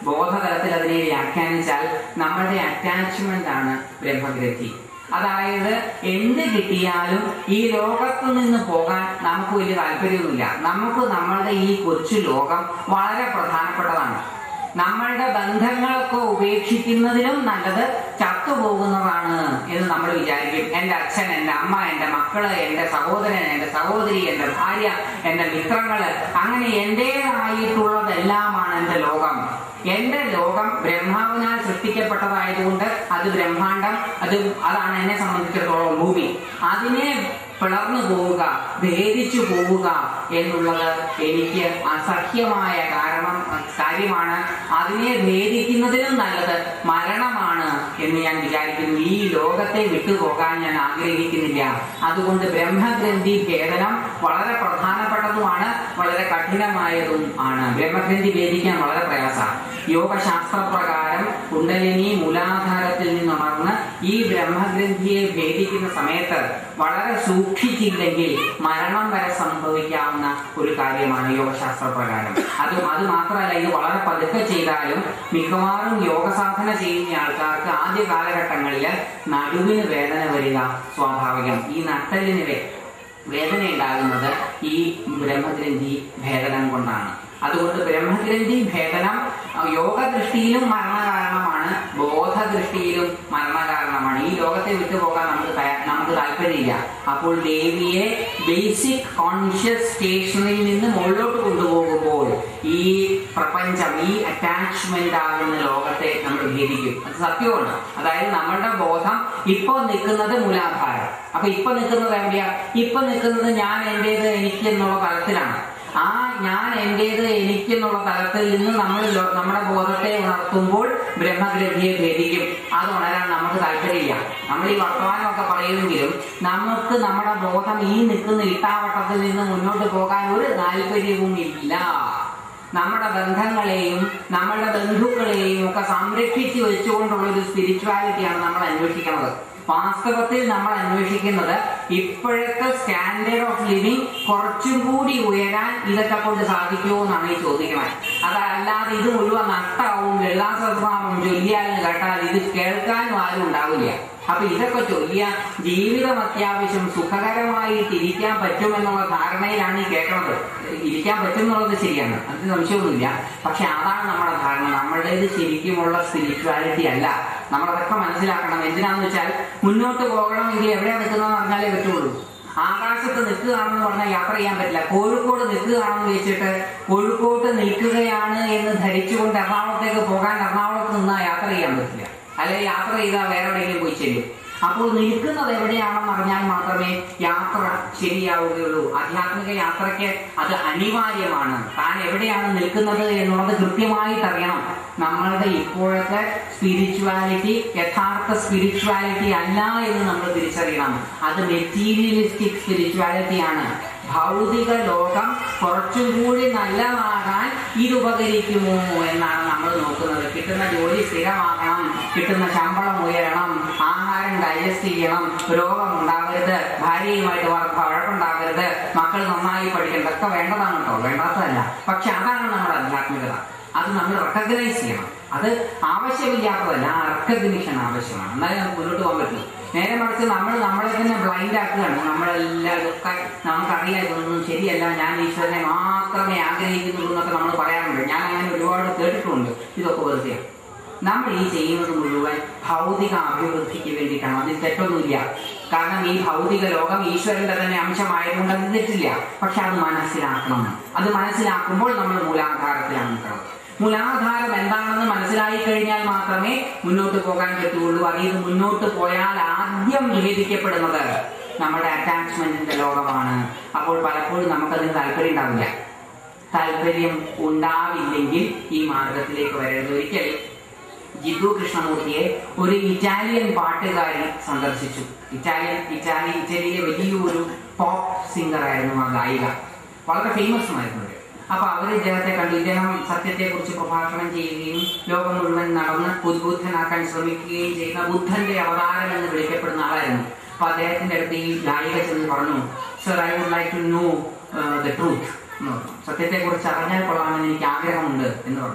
ബോധതലത്തിൽ അതിനെ വ്യാഖ്യാനിച്ചാൽ നമ്മളുടെ അറ്റാച്ച്മെന്റ് ആണ് ബ്രഹ്മഗ്രന്ഥി അതായത് എന്ത് കിട്ടിയാലും ഈ ലോകത്ത് നിന്ന് പോകാൻ നമുക്ക് വലിയ താല്പര്യമൊന്നുമില്ല നമുക്ക് നമ്മളുടെ ഈ കൊച്ചു ലോകം വളരെ പ്രധാനപ്പെട്ടതാണ് നമ്മളുടെ ബന്ധങ്ങളൊക്കെ ഉപേക്ഷിക്കുന്നതിലും നല്ലത് ചത്തുപോകുന്നതാണ് എന്ന് നമ്മൾ വിചാരിക്കും എൻ്റെ അച്ഛൻ എൻ്റെ അമ്മ എൻ്റെ മക്കള് എൻ്റെ സഹോദരൻ എൻ്റെ സഹോദരി എൻ്റെ ഭാര്യ എൻ്റെ മിത്രങ്ങള് അങ്ങനെ എൻ്റെതായിട്ടുള്ളതെല്ലാമാണ് എൻ്റെ ലോകം എന്റെ ലോകം ബ്രഹ്മാവിനാൽ സൃഷ്ടിക്കപ്പെട്ടതായതുകൊണ്ട് അത് ബ്രഹ്മാണ്ടം അത് അതാണ് എന്നെ സംബന്ധിച്ചിടത്തോളം ഭൂമി അതിനെ പിളർന്നു പോവുക ഭേദിച്ചു പോവുക എന്നുള്ളത് എനിക്ക് അസഹ്യമായ കാരണം കാര്യമാണ് അതിനെ ഭേദിക്കുന്നതിനും നല്ലത് മരണമാണ് എന്ന് ഞാൻ വിചാരിക്കുന്നു ഈ ലോകത്തെ വിട്ടുപോകാൻ ഞാൻ ആഗ്രഹിക്കുന്നില്ല അതുകൊണ്ട് ബ്രഹ്മഗ്രന്ഥി ഭേദനം വളരെ പ്രധാനപ്പെട്ടതുമാണ് വളരെ കഠിനമായതും ആണ് ബ്രഹ്മഗ്രന്ഥി ഭേദിക്കാൻ വളരെ പ്രയാസമാണ് യോഗശാസ്ത്ര പ്രകാരം കുണ്ടലിനി മൂലാധാരത്തിൽ നിന്നുണർന്ന് ഈ ബ്രഹ്മഗ്രന്ഥിയെ ഭേദിക്കുന്ന സമയത്ത് വളരെ സൂക്ഷിച്ചില്ലെങ്കിൽ മരണം വരെ സംഭവിക്കാവുന്ന ഒരു കാര്യമാണ് യോഗശാസ്ത്ര പ്രകാരം അത് അത് മാത്രമല്ല ഇത് വളരെ പതുക്കെ ചെയ്താലും മിക്കവാറും യോഗസാധന ചെയ്യുന്ന ആൾക്കാർക്ക് ആദ്യ കാലഘട്ടങ്ങളിൽ നടുവിന് വേദന വരിക സ്വാഭാവികം ഈ നട്ടലിന് വേ- വേദന ഉണ്ടാകുന്നത് ഈ ബ്രഹ്മഗ്രന്ഥി ഭേദനം കൊണ്ടാണ് അതുകൊണ്ട് ബ്രഹ്മഗ്രന്ഥി ഭേദനം അഹ് യോഗദൃഷ്ടിയിലും മരണകാരണമാണ് ബോധദൃഷ്ടിയിലും മരണകാരണമാണ് ഈ ലോകത്തെ വിട്ടുപോകാൻ നമുക്ക് തയ്യാ- നമുക്ക് താല്പര്യമില്ല അപ്പോൾ ദേവിയെ ബേസിക് കോൺഷ്യസ് സ്റ്റേഷനിൽ നിന്ന് മുകളിലോട്ട് കൊണ്ടുപോകുമ്പോൾ ഈ പ്രപഞ്ചം ഈ അറ്റാച്ച്മെന്റ് ആകുന്ന ലോകത്തെ നമ്മൾ ഭേദിക്കും അത് സത്യമാണ് അതായത് നമ്മളുടെ ബോധം ഇപ്പൊ നിൽക്കുന്നത് മൂലാധാരം അപ്പൊ ഇപ്പൊ നിൽക്കുന്നത് എവിടെയാ ഇപ്പൊ നിൽക്കുന്നത് ഞാൻ എന്റേത് എനിക്ക് എന്നുള്ള തലത്തിലാണ് ആ ഞാൻ എന്റേത് എനിക്ക് എന്നുള്ള തലത്തിൽ നിന്ന് നമ്മൾ ലോ- നമ്മുടെ ബോധത്തെ ഉണർത്തുമ്പോൾ ബ്രഹ്മഗ്രന്ഥിയെ ഭേദിക്കും അത് ഉണരാൻ നമുക്ക് താല്പര്യമില്ല നമ്മൾ ഈ വർത്തമാനമൊക്കെ പറയുമെങ്കിലും നമുക്ക് നമ്മുടെ ബോധം ഈ നിൽക്കുന്ന ഇട്ടാവട്ടത്തിൽ നിന്ന് മുന്നോട്ട് പോകാൻ ഒരു താല്പര്യവും ഇല്ല നമ്മുടെ ബന്ധങ്ങളെയും നമ്മുടെ ബന്ധുക്കളെയും ഒക്കെ സംരക്ഷിച്ചു വെച്ചുകൊണ്ടുള്ള ഒരു സ്പിരിച്വാലിറ്റിയാണ് നമ്മൾ അന്വേഷിക്കുന്നത് വാസ്തവത്തിൽ നമ്മൾ അന്വേഷിക്കുന്നത് ഇപ്പോഴത്തെ സ്റ്റാൻഡേർഡ് ഓഫ് ലിവിങ് കുറച്ചും കൂടി ഉയരാൻ ഇതൊക്കെ കൊണ്ട് സാധിക്കുമോ എന്നാണ് ഈ ചോദിക്കുന്നത് അതല്ലാതെ ഇത് മുഴുവൻ നഷ്ടാവും ലളിതാ സഹസ്രനാമം ചൊല്ലിയാലും കേട്ടാൽ ഇത് കേൾക്കാനും ആരും ഉണ്ടാവില്ല അപ്പൊ ഇതൊക്കെ ചൊല്ലിയ ജീവിതം അത്യാവശ്യം സുഖകരമായിട്ട് ഇരിക്കാൻ പറ്റുമെന്നുള്ള ധാരണയിലാണ് ഈ കേൾക്കുന്നത് ഇരിക്കാൻ പറ്റും എന്നുള്ളത് ശരിയാണ് അത് സംശയമൊന്നുമില്ല പക്ഷെ അതാണ് നമ്മുടെ ധാരണ നമ്മളുടേത് ശരിക്കുമുള്ള സ്പിരിച്വാലിറ്റി അല്ല നമ്മളതൊക്കെ മനസ്സിലാക്കണം എന്തിനാന്ന് വെച്ചാൽ മുന്നോട്ട് പോകണമെങ്കിൽ എവിടെയാ നിൽക്കുന്നതെന്ന് അറിഞ്ഞാലേ പറ്റുള്ളൂ ആകാശത്ത് നിൽക്കുകയാണെന്ന് പറഞ്ഞാൽ യാത്ര ചെയ്യാൻ പറ്റില്ല കോഴിക്കോട് നിൽക്കുകയാണെന്ന് വെച്ചിട്ട് കോഴിക്കോട്ട് നിൽക്കുകയാണ് എന്ന് ധരിച്ചുകൊണ്ട് എറണാകുളത്തേക്ക് പോകാൻ എറണാകുളത്ത് നിന്നാൽ യാത്ര ചെയ്യാൻ പറ്റില്ല അല്ലെങ്കിൽ യാത്ര ചെയ്താൽ വേറെ എവിടെയെങ്കിലും പോയി ചെല്ലും അപ്പോൾ നിൽക്കുന്നത് എവിടെയാണെന്ന് അറിഞ്ഞാൽ മാത്രമേ യാത്ര ശരിയാവുകയുള്ളൂ ആധ്യാത്മിക യാത്രയ്ക്ക് അത് അനിവാര്യമാണ് താൻ എവിടെയാണ് നിൽക്കുന്നത് എന്നുള്ളത് കൃത്യമായിട്ട് അറിയണം നമ്മളുടെ ഇപ്പോഴത്തെ സ്പിരിച്വാലിറ്റി യഥാർത്ഥ സ്പിരിച്വാലിറ്റി അല്ല എന്ന് നമ്മൾ തിരിച്ചറിയണം അത് മെറ്റീരിയലിസ്റ്റിക് സ്പിരിച്വാലിറ്റി ആണ് ഭൗതിക ലോകം കുറച്ചും കൂടി നല്ലതാകാൻ ഇത് ഉപകരിക്കുമോ എന്നാണ് നമ്മൾ നോക്കുന്നത് കിട്ടുന്ന ജോലി സ്ഥിരമാകണം കിട്ടുന്ന ശമ്പളം ഉയരണം ആഹാരം ഡൈജസ്റ്റ് ചെയ്യണം രോഗം ഉണ്ടാകരുത് ഭാര്യയുമായിട്ട് വഴ- വഴക്കുണ്ടാകരുത് മക്കൾ നന്നായി പഠിക്കണം ഇതൊക്കെ വേണ്ടതാണ് കേട്ടോ വേണ്ടാത്തതല്ല പക്ഷെ അതാണ് നമ്മുടെ ആധ്യാത്മികത അത് നമ്മൾ റെക്കഗ്നൈസ് ചെയ്യണം അത് ആവശ്യമില്ലാത്തതല്ല ആ റെക്കഗ്നിഷൻ ആവശ്യമാണ് എന്നാലേ നമുക്ക് മുന്നോട്ട് പോകാൻ പറ്റും നേരെ മറിച്ച് നമ്മൾ നമ്മളെ തന്നെ ബ്ലൈൻഡ് ആക്കുകയാണ് നമ്മളെല്ലാവരും ഒക്കെ നമുക്കറിയാം ഇതൊന്നും ശരിയല്ല ഞാൻ ഈശ്വരനെ മാത്രമേ ആഗ്രഹിക്കുന്നുള്ളൂ എന്നൊക്കെ നമ്മൾ പറയാറുണ്ട് ഞാൻ അങ്ങനെ ഒരുപാട് കേട്ടിട്ടുണ്ട് ഇതൊക്കെ വെറുതെയാണ് നമ്മൾ ഈ ചെയ്യുന്നത് മുഴുവൻ ഭൗതിക അഭിവൃദ്ധിക്ക് വേണ്ടിയിട്ടാണ് അതിൽ തെറ്റൊന്നുമില്ല കാരണം ഈ ഭൗതിക ലോകം ഈശ്വരന്റെ തന്നെ അംശമായതുകൊണ്ട് അത് തെറ്റില്ല പക്ഷെ അത് മനസ്സിലാക്കണം അത് മനസ്സിലാക്കുമ്പോൾ നമ്മൾ മൂലാധാരത്തിലാണ് നിൽക്കുന്നത് മൂലാധാരം എന്താണെന്ന് മനസ്സിലായി കഴിഞ്ഞാൽ മാത്രമേ മുന്നോട്ട് പോകാൻ പറ്റുള്ളൂ അതിൽ നിന്ന് മുന്നോട്ട് പോയാൽ ആദ്യം വിഭജിക്കപ്പെടുന്നത് നമ്മുടെ അറ്റാച്ച്മെന്റിന്റെ ലോകമാണ് അപ്പോൾ പലപ്പോഴും നമുക്കതിന് താല്പര്യം ഉണ്ടാവില്ല താല്പര്യം ഉണ്ടാവില്ലെങ്കിൽ ഈ മാർഗത്തിലേക്ക് വരരുത് ഒരിക്കൽ ജിദ്ദു കൃഷ്ണമൂർത്തിയെ ഒരു ഇറ്റാലിയൻ പാട്ടുകാരി സന്ദർശിച്ചു ഇറ്റാലിയൻ ഇറ്റാലി ഇറ്റലിയിലെ വലിയൊരു പോപ്പ് സിംഗർ ആയിരുന്നു ആ ഗായിക വളരെ ഫേമസ് ആയിരുന്നു അവര്. അപ്പൊ അവർ ഇദ്ദേഹത്തെ കണ്ടു ഇദ്ദേഹം സത്യത്തെ കുറിച്ച് പ്രഭാഷണം ചെയ്യുകയും ലോകം മുഴുവൻ നടന്ന് ഉദ്ബുദ്ധനാക്കാൻ ശ്രമിക്കുകയും ചെയ്യുന്ന ബുദ്ധന്റെ അവതാരം എന്ന് വിളിക്കപ്പെടുന്ന ആളായിരുന്നു അപ്പൊ അദ്ദേഹത്തിന്റെ അടുത്ത് ഈ ഗായിക ചെന്ന് പറഞ്ഞു sir I would like to know the truth എന്ന് പറഞ്ഞു സത്യത്തെ കുറിച്ച് അറിഞ്ഞാൽ കൊള്ളാമെന്ന് എനിക്ക് ആഗ്രഹമുണ്ട് എന്ന് പറഞ്ഞു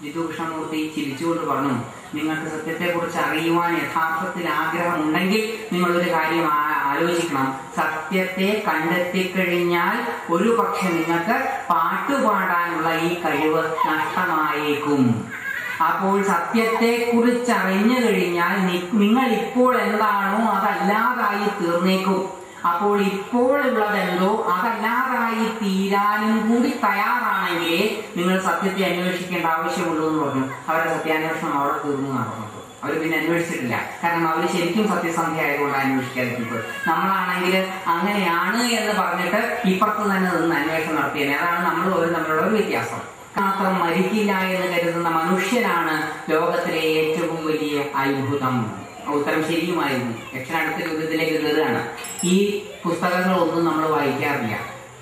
ജിതു കൃഷ്ണമൂർത്തി ചിരിച്ചുകൊണ്ട് പറഞ്ഞു നിങ്ങൾക്ക് സത്യത്തെക്കുറിച്ച് അറിയുവാൻ യഥാർത്ഥത്തിൽ ആഗ്രഹമുണ്ടെങ്കിൽ നിങ്ങളൊരു കാര്യം ആ- ആലോചിക്കണം സത്യത്തെ കണ്ടെത്തിക്കഴിഞ്ഞാൽ ഒരു പക്ഷെ നിങ്ങൾക്ക് പാട്ടുപാടാനുള്ള ഈ കഴിവ് നഷ്ടമായേക്കും അപ്പോൾ സത്യത്തെ കുറിച്ച് അറിഞ്ഞു കഴിഞ്ഞാൽ നി- നിങ്ങൾ ഇപ്പോൾ എന്താണോ അതല്ലാതായി തീർന്നേക്കും അപ്പോൾ ഇപ്പോഴുള്ളതെന്തോ അതല്ലാതായി തീരാനും കൂടി തയ്യാറാണെങ്കിലേ നിങ്ങൾ സത്യത്തെ അന്വേഷിക്കേണ്ട ആവശ്യമുള്ളൂ എന്ന് പറഞ്ഞു അവരുടെ സത്യാന്വേഷണം അവിടെ തീർന്നു നടന്നത് അവർ പിന്നെ അന്വേഷിച്ചിട്ടില്ല കാരണം അവർ ശരിക്കും സത്യസന്ധ ആയതുകൊണ്ട് അന്വേഷിക്കാതിരിക്കുന്നത് നമ്മളാണെങ്കിൽ അങ്ങനെയാണ് എന്ന് പറഞ്ഞിട്ട് ഇപ്പുറത്ത് തന്നെ നിന്ന് അന്വേഷണം നടത്തിയത് അതാണ് നമ്മൾ ഒരു തമ്മിലുള്ള ഒരു വ്യത്യാസം മാത്രം മരിക്കില്ല എന്ന് കരുതുന്ന മനുഷ്യനാണ് ലോകത്തിലെ ഏറ്റവും വലിയ അത്ഭുതം ഉത്തരം ശരിയുമായിരുന്നു യക്ഷൻ അടുത്ത യുദ്ധത്തിലേക്ക് കയറുകയാണ് ഈ പുസ്തകങ്ങളൊന്നും നമ്മൾ വായിക്കാറില്ല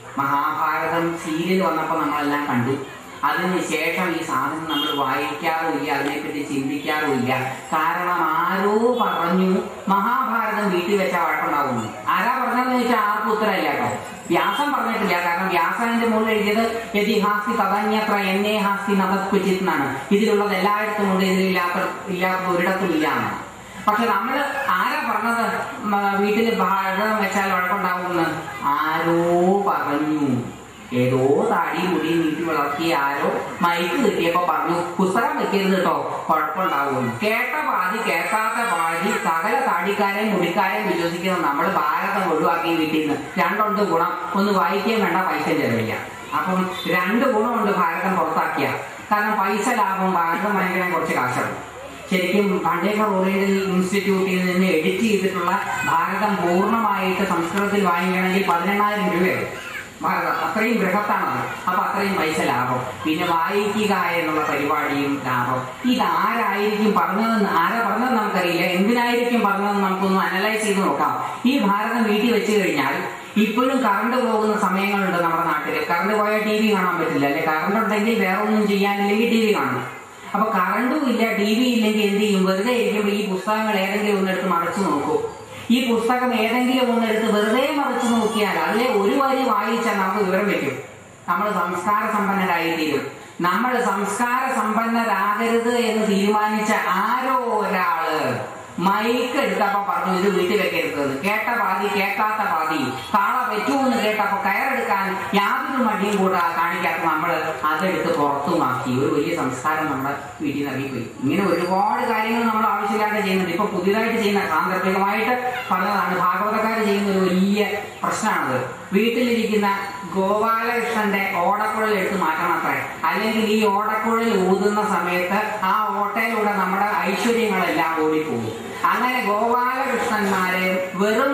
മഹാഭാരതം സീരിയൽ വന്നപ്പോൾ നമ്മളെല്ലാം കണ്ടു അതിന് ശേഷം ഈ സാധനം നമ്മൾ വായിക്കാറുമില്ല അതിനെപ്പറ്റി ചിന്തിക്കാറുമില്ല കാരണം ആരോ പറഞ്ഞു മഹാഭാരതം വീട്ടിൽ വെച്ചാൽ വഴക്കുണ്ടാകുന്നു ആരാ പറഞ്ഞതെന്ന് വെച്ചാൽ ആർക്കും ഉത്തരമില്ല കേട്ടോ വ്യാസം പറഞ്ഞിട്ടില്ല കാരണം വ്യാസന്റെ മുകളിൽ എഴുതിയത് യതിഹാസ്തി തദന്യത്ര എന്നേ ഹാസ്തി നവത്കുചിത് എന്നാണ് ഇതിലുള്ളത് എല്ലായിടത്തും ഉണ്ട് ഇതിലില്ലാത്ത ഇല്ലാത്ത ഒരിടത്തും ഇല്ല എന്നാണ് പക്ഷെ നമ്മൾ ആരാ പറഞ്ഞത് മ- വീട്ടില് ഭാരതം വെച്ചാൽ വഴക്കുണ്ടാവുമെന്ന് ആരോ പറഞ്ഞു ഏതോ താടി മുടി നീട്ടി വളർത്തിയ ആരോ മൈക്ക് കിട്ടിയപ്പോ പറഞ്ഞു പുസ്തകം വെക്കരുത് കേട്ടോ കുഴപ്പമുണ്ടാവും കേട്ട പാതി കേൾക്കാത്ത പാതി സകല താടിക്കാരെയും മുടിക്കാരെയും വിശ്വസിക്കുന്ന നമ്മൾ ഭാരതം ഒഴിവാക്കി വീട്ടിൽ നിന്ന് രണ്ടുണ്ട് ഗുണം ഒന്ന് വായിക്കുകയും വേണ്ട പൈസ ചെലവില്ല അപ്പം രണ്ട് ഗുണമുണ്ട് ഭാരതം പുറത്താക്കിയ കാരണം പൈസ ലാഭം ഭാരതം ഭയങ്കര കുറച്ച് കാശാണ് ശരിക്കും പണ്ടേക്കർ ഓറിയന്റൽ ഇൻസ്റ്റിറ്റ്യൂട്ടിൽ നിന്ന് എഡിറ്റ് ചെയ്തിട്ടുള്ള ഭാരതം പൂർണ്ണമായിട്ട് സംസ്കൃതത്തിൽ വാങ്ങിക്കണമെങ്കിൽ പതിനെണ്ണായിരം രൂപയാവും ഭാരതം അത്രയും ബൃഹത്താണത് അപ്പൊ അത്രയും പൈസ ലാഭം പിന്നെ വായിക്കുക എന്നുള്ള പരിപാടിയും ലാഭം ഇതാരായിരിക്കും പറഞ്ഞതെന്ന് ആരാ പറഞ്ഞതെന്ന് നമുക്കറിയില്ല എന്തിനായിരിക്കും പറഞ്ഞതെന്ന് നമുക്കൊന്ന് അനലൈസ് ചെയ്ത് നോക്കാം ഈ ഭാരതം വീട്ടിൽ വെച്ച് കഴിഞ്ഞാൽ ഇപ്പോഴും കറണ്ട് പോകുന്ന സമയങ്ങളുണ്ട് നമ്മുടെ നാട്ടിൽ കറണ്ട് പോയാൽ ടി വി കാണാൻ പറ്റില്ല അല്ലെ കറണ്ട് ഉണ്ടെങ്കിൽ വേറെ ഒന്നും ചെയ്യാനില്ലെങ്കിൽ ടി വി കാണും അപ്പൊ കറണ്ടും ഇല്ല ടി വി ഇല്ലെങ്കിൽ എന്ത് ചെയ്യും വെറുതെ ഇരിക്കുമ്പോൾ ഈ പുസ്തകങ്ങൾ ഏതെങ്കിലും ഒന്നെടുത്ത് മറച്ചു നോക്കൂ ഈ പുസ്തകം ഏതെങ്കിലും ഒന്നെടുത്ത് വെറുതെ മറച്ചു നോക്കിയാൽ അതിലെ ഒരു വരി വായിച്ചാൽ നമുക്ക് വിവരം വയ്ക്കും നമ്മൾ സംസ്കാര സമ്പന്നരായി തീരും നമ്മൾ സംസ്കാര സമ്പന്നരാകരുത് എന്ന് തീരുമാനിച്ച ആരോ ഒരാള് മൈക്ക് എടുത്തപ്പോ പറഞ്ഞു ഇത് വീട്ടിൽ വെക്കരുത് കേട്ട പാതി കേൾക്കാത്ത പാതി കാള പറ്റുമെന്ന് കേട്ടപ്പോ കയറെടുക്കാൻ യാതൊരു മടിയും കൂടെ കാണിക്കാത്ത നമ്മൾ അതെടുത്ത് പുറത്തുമാക്കി ഒരു വലിയ സംസ്കാരം നമ്മുടെ വീട്ടിൽ നിന്ന് ഇറങ്ങിപ്പോയി ഇങ്ങനെ ഒരുപാട് കാര്യങ്ങൾ നമ്മൾ ആവശ്യമില്ലാതെ ചെയ്യുന്നുണ്ട് ഇപ്പൊ പുതിയതായിട്ട് ചെയ്യുന്ന സാന്ദർഭികമായിട്ട് പറഞ്ഞതാണ് ഭാഗവതക്കാർ ചെയ്യുന്ന ഒരു വലിയ പ്രശ്നമാണത് വീട്ടിലിരിക്കുന്ന ഗോപാലകൃഷ്ണന്റെ ഓടക്കുഴൽ എടുത്ത് മാറ്റണം അത്രേ അല്ലെങ്കിൽ ഈ ഓടക്കുഴൽ ഊതുന്ന സമയത്ത് ആ ഓട്ടയിലൂടെ നമ്മുടെ ഐശ്വര്യങ്ങളെല്ലാം ഓടിപ്പോകും അങ്ങനെ ഗോപാലകൃഷ്ണന്മാരെ വെറും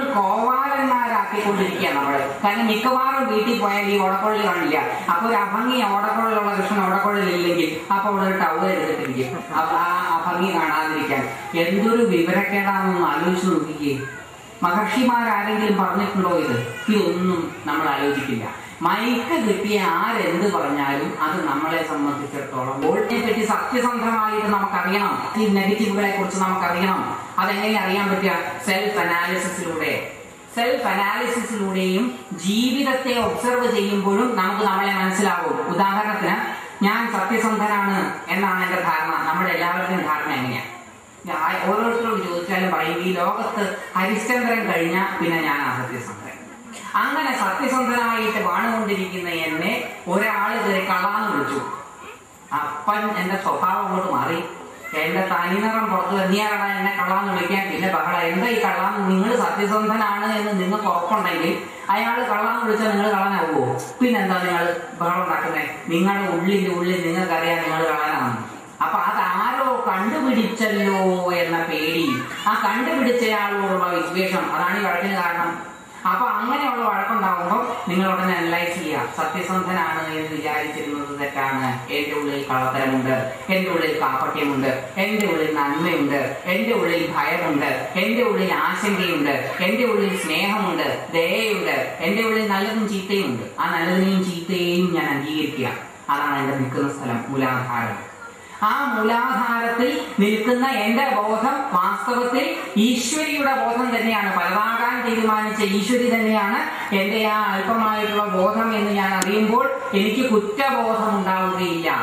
കോവാലന്മാരാക്കിക്കൊണ്ടിരിക്കുകയാണ് നമ്മള് കാരണം മിക്കവാറും വീട്ടിൽ പോയാൽ ഈ ഓടക്കുഴൽ കാണില്ല അപ്പൊ ഒരു അഭംഗി ഓടക്കുഴലുള്ള കൃഷ്ണൻ ഓടക്കുഴൽ ഇല്ലെങ്കിൽ അപ്പൊ അവിടെ ഒരു ടവർ എടുത്തിട്ടിരിക്കും അപ്പൊ ആ അഭംഗി കാണാതിരിക്കാൻ എന്തൊരു വിവരക്കേടാണെന്ന് ആലോചിച്ച് നോക്കിക്കേ മഹർഷിമാരാരെങ്കിലും പറഞ്ഞിട്ടുണ്ടോ ഇത് ഇതൊന്നും നമ്മൾ ആലോചിക്കില്ല മൈക്ക് കിട്ടിയ ആരെന്ത് പറഞ്ഞാലും അത് നമ്മളെ സംബന്ധിച്ചിടത്തോളം വോട്ടിനെ പറ്റി സത്യസന്ധമായിട്ട് നമുക്കറിയണം ഈ നെഗറ്റീവുകളെ കുറിച്ച് നമുക്കറിയണം അതെങ്ങനെ അറിയാൻ പറ്റുക സെൽഫ് അനാലിസിസിലൂടെ സെൽഫ് അനാലിസിസിലൂടെയും ജീവിതത്തെ ഒബ്സർവ് ചെയ്യുമ്പോഴും നമുക്ക് നമ്മളെ മനസ്സിലാവും ഉദാഹരണത്തിന് ഞാൻ സത്യസന്ധനാണ് എന്നാണ് എന്റെ ധാരണ നമ്മുടെ എല്ലാവരുടെയും ധാരണ എങ്ങനെയാണ് ഞാൻ ഓരോരുത്തരോട് ചോദിച്ചാലും പറയും ഈ ലോകത്ത് ഹരിശ്ചന്ദ്രൻ കഴിഞ്ഞാൽ പിന്നെ ഞാൻ സത്യസന്ധൻ അങ്ങനെ സത്യസന്ധനായിട്ട് വാണുകൊണ്ടിരിക്കുന്ന എന്നെ ഒരാള് കയറി കള്ളാന്ന് വിളിച്ചു അപ്പൻ എന്റെ സ്വഭാവം അങ്ങോട്ട് മാറി എന്റെ തനിനിറം പുറത്ത് നീയാടാ എന്നെ കള്ളാന്ന് വിളിക്കാൻ പിന്നെ ബഹള എന്താ ഈ കള്ളാന്ന് നിങ്ങൾ സത്യസന്ധനാണ് എന്ന് നിങ്ങൾക്ക് ഉറപ്പുണ്ടെങ്കിൽ അയാൾ കള്ളാന്ന് വിളിച്ചാൽ നിങ്ങൾ കള്ളനാവുമോ പിന്നെന്താ നിങ്ങൾ ബഹളം ഉണ്ടാക്കുന്നത് നിങ്ങളുടെ ഉള്ളിന്റെ ഉള്ളിൽ നിങ്ങൾക്കറിയാം നിങ്ങൾ കള്ളനാണ് അപ്പൊ അതാരോ കണ്ടുപിടിച്ചല്ലോ എന്ന പേടി ആ കണ്ടുപിടിച്ചയാളോടുള്ള വിദ്വേഷം അതാണ് ഈ വഴക്കിന് കാരണം അപ്പൊ അങ്ങനെയുള്ള വഴക്കുണ്ടാകുമ്പോൾ നിങ്ങൾ ഉടനെ അനലൈസ് ചെയ്യുക സത്യസന്ധനാണ് എന്ന് വിചാരിച്ചിരുന്നത് തെറ്റാണ് എന്റെ ഉള്ളിൽ കള്ളത്തരമുണ്ട് എന്റെ ഉള്ളിൽ കാപ്പട്യമുണ്ട് എന്റെ ഉള്ളിൽ നന്മയുണ്ട് എന്റെ ഉള്ളിൽ ഭയമുണ്ട് എന്റെ ഉള്ളിൽ ആശങ്കയുണ്ട് എന്റെ ഉള്ളിൽ സ്നേഹമുണ്ട് ദയയുണ്ട് എന്റെ ഉള്ളിൽ നല്ലതും ചീത്തയും ഉണ്ട് ആ നല്ലതിനെയും ചീത്തയെയും ഞാൻ അംഗീകരിക്കുക അതാണ് എന്റെ നിൽക്കുന്ന സ്ഥലം മൂലാധാരം ആ മൂലാധാരത്തിൽ നിൽക്കുന്ന എന്റെ ബോധം വാസ്തവത്തിൽ ഈശ്വരിയുടെ ബോധം തന്നെയാണ് പലതാകാൻ തീരുമാനിച്ച ഈശ്വരി തന്നെയാണ് എന്റെ ആ അല്പമായിട്ടുള്ള ബോധം എന്ന് ഞാൻ അറിയുമ്പോൾ എനിക്ക് കുറ്റബോധം ഉണ്ടാവുകയില്ല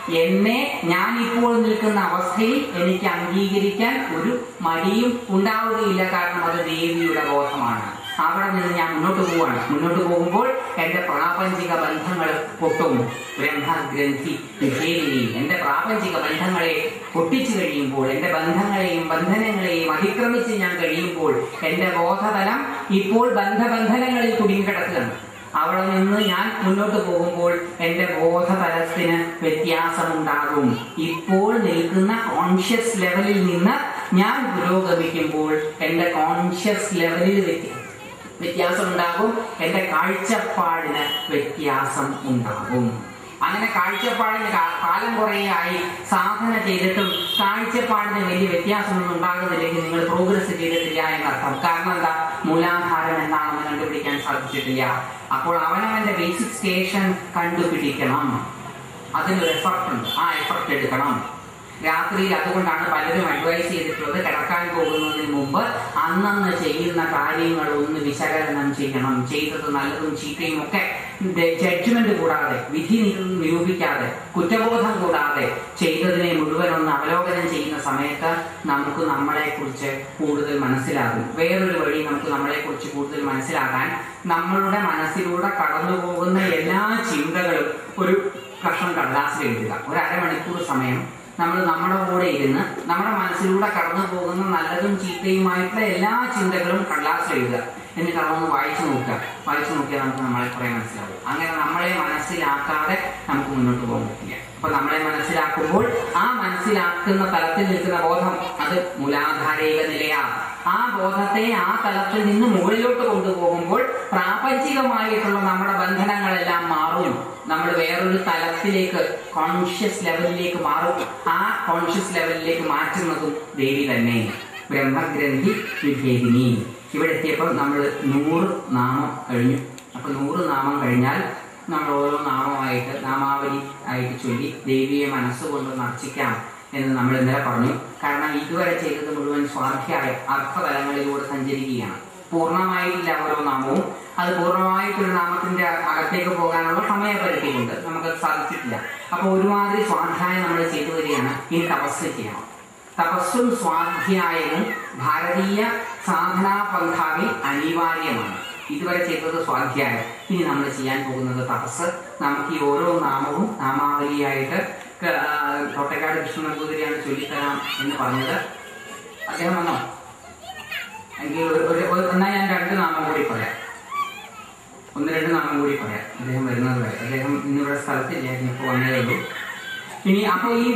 എന്നെ ഞാൻ ഇപ്പോൾ നിൽക്കുന്ന അവസ്ഥയിൽ എനിക്ക് അംഗീകരിക്കാൻ ഒരു മടിയും ഉണ്ടാവുകയില്ല കാരണം അത് ദേവിയുടെ ബോധമാണ് അവിടെ നിന്ന് ഞാൻ മുന്നോട്ട് പോവാണ് മുന്നോട്ട് പോകുമ്പോൾ എന്റെ പ്രാപഞ്ചിക ബന്ധങ്ങൾ പൊട്ടും ബ്രഹ്മഗ്രന്ഥി വിഭേദിനി എന്റെ പ്രാപഞ്ചിക ബന്ധങ്ങളെ പൊട്ടിച്ചു കഴിയുമ്പോൾ എന്റെ ബന്ധങ്ങളെയും ബന്ധനങ്ങളെയും അതിക്രമിച്ച് ഞാൻ കഴിയുമ്പോൾ എന്റെ ബോധതലം ഇപ്പോൾ ബന്ധബന്ധനങ്ങളിൽ കുടുങ്ങിക്കിടക്കുകയാണ് അവിടെ നിന്ന് ഞാൻ മുന്നോട്ട് പോകുമ്പോൾ എന്റെ ബോധതലത്തിന് വ്യത്യാസമുണ്ടാകും ഇപ്പോൾ നിൽക്കുന്ന കോൺഷ്യസ് ലെവലിൽ നിന്ന് ഞാൻ പുരോഗമിക്കുമ്പോൾ എന്റെ കോൺഷ്യസ് ലെവലിൽ വ്യത്യാസം വ്യത്യാസം ഉണ്ടാകും എന്റെ കാഴ്ചപ്പാടിന് വ്യത്യാസം ഉണ്ടാകും അങ്ങനെ കാഴ്ചപ്പാടിന് കാ- കാലം കുറേയായി സാധന ചെയ്തിട്ടും കാഴ്ചപ്പാടിന് വലിയ വ്യത്യാസമൊന്നും ഉണ്ടാകുന്നില്ലെങ്കിൽ നിങ്ങൾ പ്രോഗ്രസ് ചെയ്തിട്ടില്ല എന്നർത്ഥം കാരണം എന്താ മൂലാധാരം എന്താണെന്ന് കണ്ടുപിടിക്കാൻ സാധിച്ചിട്ടില്ല അപ്പോൾ അവനവന്റെ ബേസിക് സ്റ്റേഷൻ കണ്ടുപിടിക്കണം അതിനൊരു എഫർട്ട് ഉണ്ട് ആ എഫർട്ട് എടുക്കണം രാത്രിയിൽ അതുകൊണ്ടാണ് പലരും അഡ്വൈസ് ചെയ്തിട്ടുള്ളത് കിടക്കാൻ പോകുന്നതിന് മുമ്പ് അന്നന്ന് ചെയ്യുന്ന കാര്യങ്ങൾ ഒന്ന് വിശകലനം ചെയ്യണം ചെയ്തത് നല്ലതും ചീത്തയും ഒക്കെ ജഡ്ജ്മെന്റ് കൂടാതെ വിധി നി- നിരൂപിക്കാതെ കുറ്റബോധം കൂടാതെ ചെയ്തതിനെ മുഴുവൻ ഒന്ന് അവലോകനം ചെയ്യുന്ന സമയത്ത് നമുക്ക് നമ്മളെ കുറിച്ച് കൂടുതൽ മനസ്സിലാകും വേറൊരു വഴി നമുക്ക് നമ്മളെ കുറിച്ച് കൂടുതൽ മനസ്സിലാകാൻ നമ്മളുടെ മനസ്സിലൂടെ കടന്നു പോകുന്ന എല്ലാ ചിന്തകളും ഒരു കഷ്ണം കടലാസിൽ എഴുതുക ഒരു അരമണിക്കൂർ സമയം നമ്മൾ നമ്മുടെ കൂടെ ഇരുന്ന് നമ്മുടെ മനസ്സിലൂടെ കടന്നു പോകുന്ന നല്ലതും ചീത്തയുമായിട്ടുള്ള എല്ലാ ചിന്തകളും കടലാസിൽ എഴുതുക എന്നിട്ട് അതൊന്ന് വായിച്ചു നോക്കുക വായിച്ചു നോക്കിയാൽ നമുക്ക് നമ്മളെ കുറെ മനസ്സിലാവും അങ്ങനെ നമ്മളെ മനസ്സിലാക്കാതെ നമുക്ക് മുന്നോട്ട് പോകാൻ പറ്റില്ല അപ്പൊ നമ്മളെ മനസ്സിലാക്കുമ്പോൾ ആ മനസ്സിലാക്കുന്ന തലത്തിൽ നിൽക്കുന്ന ബോധം അത് മൂലാധാരയിക നിലയാണ് ആ ബോധത്തെ ആ തലത്തിൽ നിന്ന് മുകളിലോട്ട് കൊണ്ടുപോകുമ്പോൾ പ്രാപഞ്ചികമായിട്ടുള്ള നമ്മുടെ ബന്ധനങ്ങളെല്ലാം മാറും നമ്മൾ വേറൊരു തലത്തിലേക്ക് കോൺഷ്യസ് ലെവലിലേക്ക് മാറും ആ കോൺഷ്യസ് ലെവലിലേക്ക് മാറ്റുന്നതും ദേവി തന്നെ ബ്രഹ്മഗ്രന്ഥി വിഭേദിനി ഇവിടെ എത്തിയപ്പോൾ നമ്മൾ നൂറ് നാമം കഴിഞ്ഞു അപ്പൊ നൂറ് നാമം കഴിഞ്ഞാൽ നമ്മൾ ഓരോ നാമമായിട്ട് നാമാവലി ആയിട്ട് ചൊല്ലി ദേവിയെ മനസ്സുകൊണ്ട് നർച്ചിക്കാം എന്ന് നമ്മൾ ഇന്നലെ പറഞ്ഞു കാരണം ഇതുവരെ ചെയ്തത് മുഴുവൻ സ്വാധ്യായ അർത്ഥതലങ്ങളിലൂടെ സഞ്ചരിക്കുകയാണ് പൂർണ്ണമായിട്ടില്ല ഓരോ നാമവും അത് പൂർണ്ണമായിട്ടൊരു നാമത്തിന്റെ അകത്തേക്ക് പോകാനുള്ള സമയപരിധിയുണ്ട് നമുക്കത് സാധിച്ചിട്ടില്ല അപ്പൊ ഒരുമാതിരി സ്വാധ്യായം നമ്മൾ ചെയ്തു വരികയാണ് ഇനി തപസ് ചെയ്യണം തപസ്സും സ്വാധ്യായവും ഭാരതീയ സാധനാ പന്ഥാവിൽ അനിവാര്യമാണ് ഇതുവരെ ചെയ്തത് സ്വാധ്യായം ഇനി നമ്മൾ ചെയ്യാൻ പോകുന്നത് തപസ് നമുക്ക് ഈ ഓരോ നാമവും നാമാവലിയായിട്ട് ക- ആ, തോട്ടക്കാട് കൃഷ്ണ നമ്പൂതിരിയാണ് ചൊല്ലിത്തരാം എന്ന് പറഞ്ഞത് അദ്ദേഹം വന്നോ എങ്കിൽ ഒരു ഒരു- ഒരു- എന്നാ ഞാൻ രണ്ട് നാമം കൂടി പറയാം ഒന്ന് രണ്ട് നാമം കൂടി പറയാം അദ്ദേഹം വരുന്നത് വരെ അദ്ദേഹം ഇന്നിവിടെ സ്ഥലത്തില്ലായിരുന്നു ഇപ്പോൾ വന്നേ ഉള്ളൂ ഇനി അപ്പോൾ ഈ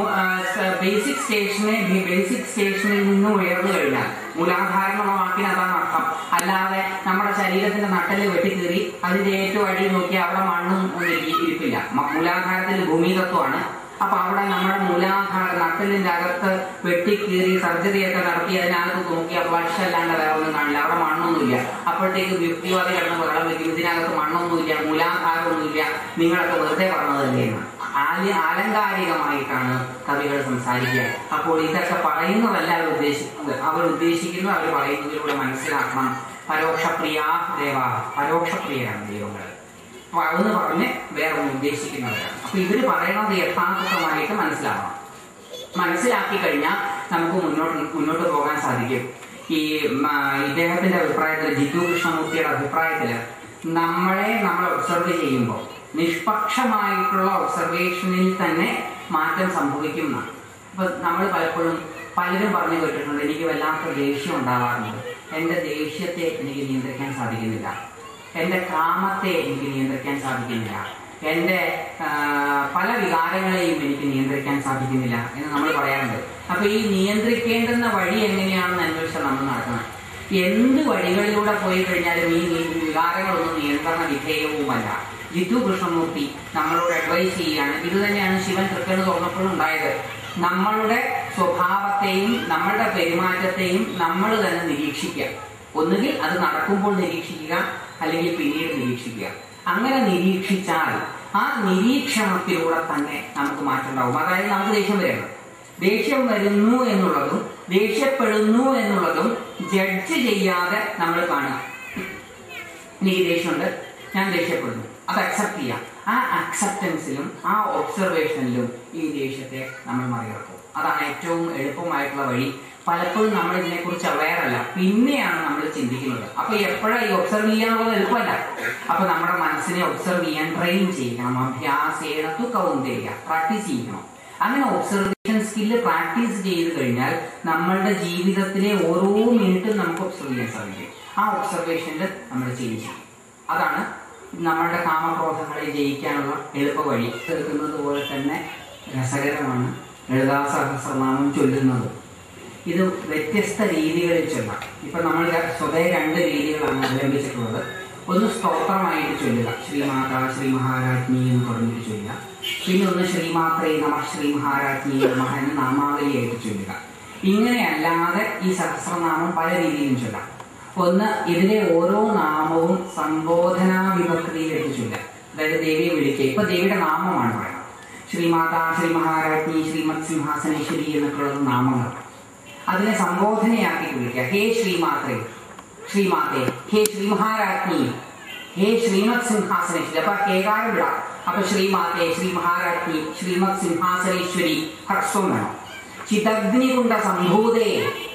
ബേസിക് സ്റ്റേഷനെ ബേസിക് സ്റ്റേഷനിൽ നിന്ന് ഉയർന്നു കഴിഞ്ഞാൽ മൂലാധാരം എന്നുള്ള വാക്കിന് അതാണ് അർത്ഥം അല്ലാതെ നമ്മുടെ ശരീരത്തിന്റെ നട്ടല് വെട്ടിക്കീറി അതിന്റെ ഏറ്റവും അടിയിൽ നോക്കി അവിടെ മണ്ണും ഒന്നും ഇരി- ഇരിപ്പില്ല മ- മൂലാധാരത്തിൽ ഭൂമിതത്വമാണ് അപ്പൊ അവിടെ നമ്മുടെ മൂലാധാര നട്ടലിന്റെ അകത്ത് വെട്ടിക്കീറി സർജറിയൊക്കെ നടത്തി അതിനകത്ത് നോക്കി ഫ്ലഷ് അല്ലാണ്ട് വേറെ ഒന്നും കാണില്ല അവിടെ മണ്ണൊന്നുമില്ല അപ്പോഴത്തേക്ക് യുക്തിവാദി കിടന്ന് വെള്ളം വെക്കും ഇതിനകത്ത് മണ്ണൊന്നുമില്ല മൂലാധാരമൊന്നുമില്ല നിങ്ങളൊക്കെ വെറുതെ പറഞ്ഞതല്ലേന്ന് ആലി ആലങ്കാരികമായിട്ടാണ് കവികൾ സംസാരിക്കുക അപ്പോൾ ഇതൊക്കെ പറയുന്നതല്ല അവർ ഉദ്ദേശിക്കുന്നത് അവർ ഉദ്ദേശിക്കുന്നത് അവർ പറയുന്നതിലൂടെ മനസ്സിലാക്കണം പരോക്ഷപ്രിയ ദേവ പരോക്ഷപ്രിയരാണ് ദൈവങ്ങൾ അപ്പൊ അതെന്ന് പറഞ്ഞ് വേറെ ഒന്ന് ഉദ്ദേശിക്കുന്നവരാണ് അപ്പൊ ഇവര് പറയണത് യഥാർത്ഥമായിട്ട് മനസ്സിലാവണം മനസ്സിലാക്കി കഴിഞ്ഞാൽ നമുക്ക് മുന്നോട്ട് മുന്നോട്ട് പോകാൻ സാധിക്കും ഈ മ, ഇദ്ദേഹത്തിന്റെ അഭിപ്രായത്തിൽ ജിത്തു കൃഷ്ണമൂർത്തിയുടെ അഭിപ്രായത്തില് നമ്മളെ നമ്മൾ ഒബ്സർവ് ചെയ്യുമ്പോൾ നിഷ്പക്ഷമായിട്ടുള്ള ഒബ്സർവേഷനിൽ തന്നെ മാറ്റം സംഭവിക്കും എന്നാണ് അപ്പൊ നമ്മൾ പലപ്പോഴും പലരും പറഞ്ഞു കേട്ടിട്ടുണ്ട് എനിക്ക് വല്ലാത്ത ദേഷ്യം ഉണ്ടാവാറുണ്ട് എന്റെ ദേഷ്യത്തെ എനിക്ക് നിയന്ത്രിക്കാൻ സാധിക്കുന്നില്ല എന്റെ കാമത്തെ എനിക്ക് നിയന്ത്രിക്കാൻ സാധിക്കുന്നില്ല എന്റെ ആ, പല വികാരങ്ങളെയും എനിക്ക് നിയന്ത്രിക്കാൻ സാധിക്കുന്നില്ല എന്ന് നമ്മൾ പറയാറുണ്ട് അപ്പൊ ഈ നിയന്ത്രിക്കേണ്ടുന്ന വഴി എങ്ങനെയാണെന്ന് അന്വേഷിച്ചാൽ നമ്മൾ നടക്കണം എന്ത് വഴികളിലൂടെ പോയി കഴിഞ്ഞാലും ഈ നി- വികാരങ്ങളൊന്നും നിയന്ത്രണ വിധേയവുമല്ല ജിത്തു കൃഷ്ണമൂർത്തി നമ്മളോട് അഡ്വൈസ് ചെയ്യുകയാണ് ഇത് തന്നെയാണ് ശിവൻ തൃക്കണ് തുറന്നപ്പോഴും ഉണ്ടായത് നമ്മളുടെ സ്വഭാവത്തെയും നമ്മളുടെ പെരുമാറ്റത്തെയും നമ്മൾ തന്നെ നിരീക്ഷിക്കുക ഒന്നുകിൽ അത് നടക്കുമ്പോൾ നിരീക്ഷിക്കുക അല്ലെങ്കിൽ പിന്നീട് നിരീക്ഷിക്കുക അങ്ങനെ നിരീക്ഷിച്ചാൽ ആ നിരീക്ഷണത്തിലൂടെ തന്നെ നമുക്ക് മാറ്റം ഉണ്ടാവും അതായത് നമുക്ക് ദേഷ്യം വരണം ദേഷ്യം വരുന്നു എന്നുള്ളതും ദേഷ്യപ്പെടുന്നു എന്നുള്ളതും ജഡ്ജ് ചെയ്യാതെ നമ്മൾ കാണുക എനിക്ക് ദേഷ്യമുണ്ട് ഞാൻ ദേഷ്യപ്പെടുന്നു അത് അക്സെപ്റ്റ് ചെയ്യാം ആ അക്സെപ്റ്റൻസിലും ആ ഒബ്സർവേഷനിലും ഈ ദേഷ്യത്തെ നമ്മൾ മറികടക്കും അതാണ് ഏറ്റവും എളുപ്പമായിട്ടുള്ള വഴി പലപ്പോഴും നമ്മൾ ഇതിനെക്കുറിച്ച് അവയർ അല്ല പിന്നെയാണ് നമ്മൾ ചിന്തിക്കുന്നത് അപ്പൊ എപ്പോഴാണ് ഈ ഒബ്സർവ് ചെയ്യാന്നുള്ളത് എളുപ്പമല്ല അപ്പൊ നമ്മുടെ മനസ്സിനെ ഒബ്സർവ് ചെയ്യാൻ ട്രെയിൻ ചെയ്യണം അഭ്യാസേന തു കൗന്തേയ പ്രാക്ടീസ് ചെയ്യണം അങ്ങനെ ഒബ്സർവേഷൻ സ്കില്ല് പ്രാക്ടീസ് ചെയ്ത് കഴിഞ്ഞാൽ നമ്മളുടെ ജീവിതത്തിലെ ഓരോ മിനിറ്റും നമുക്ക് ഒബ്സർവ് ചെയ്യാൻ സാധിക്കും ആ ഒബ്സർവേഷനിൽ നമ്മൾ ചേഞ്ച് ചെയ്യും അതാണ് നമ്മളുടെ കാമക്രോധങ്ങളെ ജയിക്കാനുള്ള എളുപ്പ വഴി കേൾക്കുന്നത് പോലെ തന്നെ രസകരമാണ് ലളിതാ സഹസ്രനാമം ചൊല്ലുന്നത് ഇത് വ്യത്യസ്ത രീതികളിൽ ചൊല്ലാം ഇപ്പൊ നമ്മൾ സ്വതേ രണ്ട് രീതികളാണ് അവലംബിച്ചിട്ടുള്ളത് ഒന്ന് സ്തോത്രമായിട്ട് ചൊല്ലുക ശ്രീമാതാ ശ്രീ മഹാരാജ്ഞി എന്ന് പറഞ്ഞിട്ട് ചൊല്ലുക പിന്നെ ഒന്ന് ശ്രീമാത്രേ നമ ശ്രീ മഹാരാജ്ഞി നമ എന്ന് നാമാവലിയായിട്ട് ചൊല്ലുക ഇങ്ങനെ അല്ലാതെ ഈ സഹസ്രനാമം പല രീതിയിലും ചൊല്ലാം ഒന്ന് ഇതിലെ ഓരോ നാമവും സംബോധനാ വിഭക്തിയിലെടുത്ത് ചൊല്ലുക അതായത് ദേവിയെ വിളിക്കുക ഇപ്പൊ ദേവിയുടെ നാമമാണ് പറയുന്നത് ശ്രീമാതാ ശ്രീ മഹാരാജ്ഞി ശ്രീമത് സിംഹാസനേശ്വരി എന്നൊക്കെയുള്ള നാമങ്ങൾ അതിനെ സംബോധനയാക്കി വിളിക്കുക ഹേ ശ്രീമാത്രേ ശ്രീമാതേ ഹേ ശ്രീ മഹാരാജ്ഞി ഹേ ശ്രീമത് സിംഹാസനേശ്വരി അപ്പൊ കേകാരം വിടാം അപ്പൊ ശ്രീമാതേ ശ്രീ മഹാരാജ്ഞി ശ്രീമത് സിംഹാസനേശ്വരി ഹ്രസ്വം വേണം ചിതഗ്നികുണ്ട സംഭൂതേ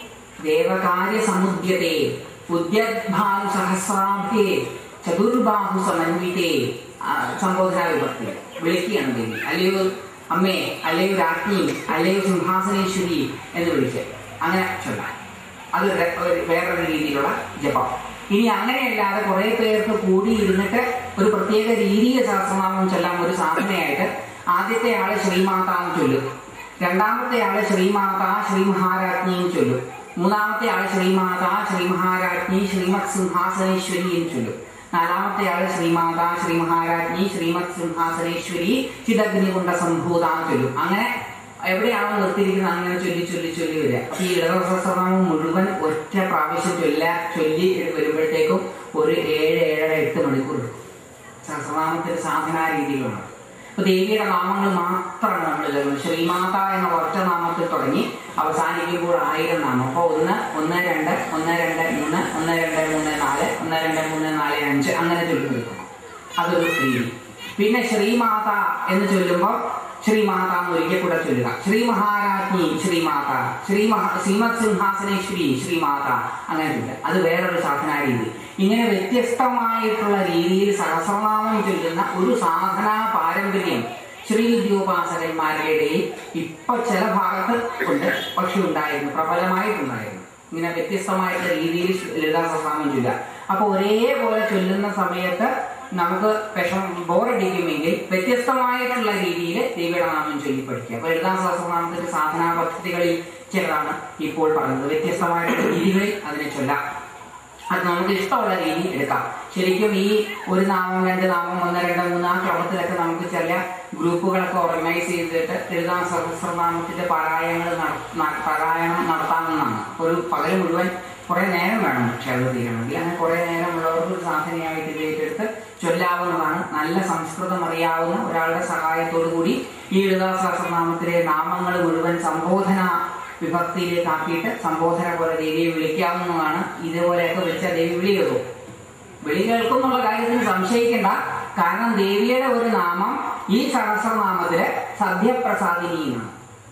ദേവകാര്യ സമുദ്യത്തെ ഉദ്യദ്ഭാനു സഹസ്രാഭ്യേ ചതുർബാഹു സമന്വിതേ ആ, സംബോധന വിഭക്തി വിളിക്കുകയാണ് ദേവി അല്ലയോ അമ്മേ അല്ലയോ രാജ്ഞി അല്ലയോ സിംഹാസനേശ്വരി എന്ന് വിളിക്കുക അങ്ങനെ ചൊല്ലാം അത് രെ- ഒരു വേറൊരു രീതിയിലുള്ള ജപം ഇനി അങ്ങനെയല്ലാതെ കുറെ പേർക്ക് കൂടി ഇരുന്നിട്ട് ഒരു പ്രത്യേക രീതിയിൽ സഹസ്രനാമം ചൊല്ലാൻ ഒരു സാധനയായിട്ട് ആദ്യത്തെ ആള് ശ്രീമാതാന്ന് ചൊല്ലും രണ്ടാമത്തെ ആള് ശ്രീമാത ശ്രീ മഹാരാജ്ഞി എന്ന് ചൊല്ലും മൂന്നാമത്തെ ആള് ശ്രീമാത ശ്രീ മഹാരാജ്ഞി ശ്രീമത് സിംഹാസനേശ്വരി എന്ന് ചൊല്ലും നാലാമത്തെ ആള് ശ്രീമാത ശ്രീ മഹാരാജ്ഞി ശ്രീമത് സിംഹാസനേശ്വരി ചിതഗ്നികുണ്ട സംഭൂത എന്ന് ചൊല്ലും അങ്ങനെ എവിടെയാണോ നിർത്തിയിരിക്കുന്നത് അങ്ങനെ ചൊല്ലി ചൊല്ലി ചൊല്ലി വരിക അപ്പൊ ഈ ലളിതസഹസ്രനാമം മുഴുവൻ ഒറ്റ പ്രാവശ്യം ചൊല്ല ചൊല്ലി വരുമ്പോഴത്തേക്കും ഒരു ഏഴ് ഏഴര എട്ട് മണിക്കൂർ എടുക്കും സഹസ്രനാമത്തിന്റെ സാധനാ രീതിയിലാണ് അപ്പൊ ദേവിയുടെ നാമങ്ങൾ മാത്രമാണ് നമ്മൾ ചൊല്ലുന്നത് ശ്രീമാത എന്ന ഒറ്റ നാമത്തിൽ തുടങ്ങി അവസാനിക്കുമ്പോൾ ആയിരം നാമം അപ്പൊ ഒന്ന് ഒന്ന് രണ്ട് ഒന്ന് രണ്ട് മൂന്ന് ഒന്ന് രണ്ട് മൂന്ന് നാല് ഒന്ന് രണ്ട് മൂന്ന് നാല് അഞ്ച് അങ്ങനെ ചൊല്ലി നിൽക്കണം അതൊരു രീതി പിന്നെ ശ്രീമാത എന്ന് ചൊല്ലുമ്പോൾ ശ്രീമാത എന്ന് ഒരിക്കൽ കൂടെ ചൊല്ലുക ശ്രീ മഹാരാജ്ഞി ശ്രീമാത ശ്രീ മഹാ ശ്രീമത് സിംഹാസനേശ്വരി ശ്രീമാത അങ്ങനെ ചൊല്ലുക അത് വേറൊരു സാധനാ രീതി ഇങ്ങനെ വ്യത്യസ്തമായിട്ടുള്ള രീതിയിൽ സഹസ്രനാമം ചൊല്ലുന്ന ഒരു സാധനാ പാരമ്പര്യം ശ്രീ വിദ്യോപാസകന്മാരുടെ ഇടയിൽ ഇപ്പൊ ചില ഭാഗത്ത് ഉണ്ട് പക്ഷെ ഉണ്ടായിരുന്നു പ്രബലമായിട്ടുണ്ടായിരുന്നു ഇങ്ങനെ വ്യത്യസ്തമായിട്ടുള്ള രീതിയിൽ ലളിതാ സഹസ്രനാമം ചൊല്ലുക അപ്പൊ ഒരേപോലെ ചൊല്ലുന്ന സമയത്ത് നമുക്ക് വിഷം ബോറടിക്കുമെങ്കിൽ വ്യത്യസ്തമായിട്ടുള്ള രീതിയിൽ ദേവിയുടെ നാമം ചൊല്ലി പഠിക്കുക അപ്പൊ ലളിതാ സഹസ്രനാമത്തിന്റെ സാധനാ പദ്ധതികളിൽ ചിലതാണ് ഇപ്പോൾ പറഞ്ഞത് വ്യത്യസ്തമായിട്ടുള്ള രീതികളിൽ അതിനെ ചൊല്ലാം അത് നമുക്ക് ഇഷ്ടമുള്ള രീതി എടുക്കാം ശരിക്കും ഈ ഒരു നാമം രണ്ട് നാമം ഒന്ന് രണ്ട് മൂന്ന് ആ ക്രമത്തിലൊക്കെ നമുക്ക് ചില ഗ്രൂപ്പുകളൊക്കെ ഓർഗനൈസ് ചെയ്തിട്ട് ലളിതാ സഹസ്രനാമത്തിന്റെ പാരായണങ്ങൾ നട- ന- പാരായണം നടത്താവുന്നതാണ് ഒരു പകൽ മുഴുവൻ കുറെ നേരം വേണം പക്ഷെ അത് തീരണമെങ്കിൽ അങ്ങനെ കുറെ നേരമുള്ളവർക്ക് ഒരു സാധനയായിട്ട് ഇത് ഏറ്റെടുത്ത് ചൊല്ലാവുന്നതാണ് നല്ല സംസ്കൃതം അറിയാവുന്ന ഒരാളുടെ സഹായത്തോടു കൂടി ഈ ലളിതാ സഹസ്രനാമത്തിലെ നാമങ്ങൾ മുഴുവൻ സംബോധന വിഭക്തിയിലേക്ക് ആക്കിയിട്ട് സംബോധന പോലെ ദേവിയെ വിളിക്കാവുന്നതാണ് ഇതേപോലെയൊക്കെ വിളിച്ചാൽ ദേവി വിളി കേൾക്കും വിളി കേൾക്കും എന്നുള്ള കാര്യത്തിന് സംശയിക്കേണ്ട കാരണം ദേവിയുടെ ഒരു നാമം ഈ സഹസ്രനാമത്തില് സദ്യപ്രസാദിനിയാണ്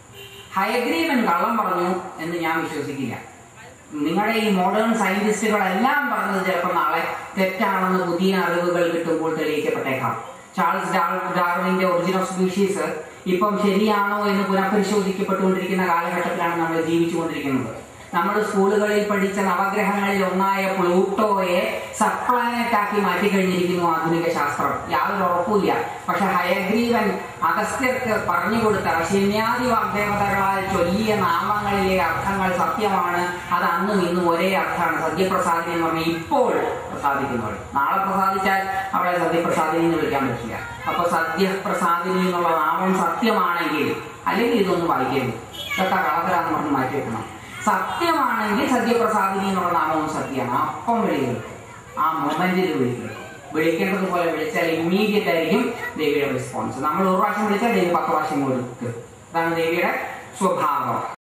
ഹയഗ്രീവൻ കള്ളം പറഞ്ഞു എന്ന് ഞാൻ വിശ്വസിക്കില്ല നിങ്ങളുടെ ഈ മോഡേൺ സയന്റിസ്റ്റുകളെല്ലാം പറഞ്ഞത് ചിലപ്പോൾ നാളെ തെറ്റാണെന്ന് പുതിയ അറിവുകൾ കിട്ടുമ്പോൾ തെളിയിക്കപ്പെട്ടേക്കാം ചാൾസ് ഡാർ- ഡാർവിന്റെ ഒറിജിൻ ഓഫ് സ്പീഷീസ് ഇപ്പം ശരിയാണോ എന്ന് പുനഃപരിശോധിക്കപ്പെട്ടുകൊണ്ടിരിക്കുന്ന കാലഘട്ടത്തിലാണ് നമ്മൾ ജീവിച്ചുകൊണ്ടിരിക്കുന്നത് നമ്മുടെ സ്കൂളുകളിൽ പഠിച്ച നവഗ്രഹങ്ങളിൽ ഒന്നായ പ്ലൂട്ടോയെ സബ്പ്ലാനറ്റ് ആക്കി മാറ്റിക്കഴിഞ്ഞിരിക്കുന്നു ആധുനിക ശാസ്ത്രം യാതൊരു ഉറപ്പുമില്ല പക്ഷെ ഹയഗ്രീവൻ അഗസ്ത്യർക്ക് പറഞ്ഞു കൊടുത്ത ശന്യാദി വാഗ്ദേവതകളാൽ ചൊല്ലിയ നാമങ്ങളിലെ അർത്ഥങ്ങൾ സത്യമാണ് അത് അന്നും ഇന്നും ഒരേ അർത്ഥമാണ് സത്യപ്രസാദിനി എന്ന് പറഞ്ഞാൽ ഇപ്പോൾ പ്രസാദിക്കുന്നവൾ നാളെ പ്രസാദിച്ചാൽ അവളെ സത്യപ്രസാദിനി എന്ന് വിളിക്കാൻ പറ്റില്ല അപ്പൊ സത്യപ്രസാദിനി എന്നുള്ള നാമം സത്യമാണെങ്കിൽ അല്ലെങ്കിൽ ഇതൊന്നും വായിക്കരുത് ഇതൊക്കെ കളത്തരാന്ന് പറഞ്ഞ് മാറ്റി വെക്കണം സത്യമാണെങ്കിൽ സത്യപ്രസാദിനി എന്നുള്ള നാമവും സത്യമാണ് അപ്പം വിളി കേൾക്കും ആ മൊമെന്റിൽ വിളി കേൾക്കും വിളിക്കേണ്ടതുപോലെ വിളിച്ചാൽ ഇമ്മീഡിയറ്റ് ആയിരിക്കും ദേവിയുടെ റെസ്പോൺസ് നമ്മൾ ഒരു പ്രാവശ്യം വിളിച്ചാൽ ദേവി പത്ത് പ്രാവശ്യം കൊടുക്കും അതാണ് ദേവിയുടെ സ്വഭാവം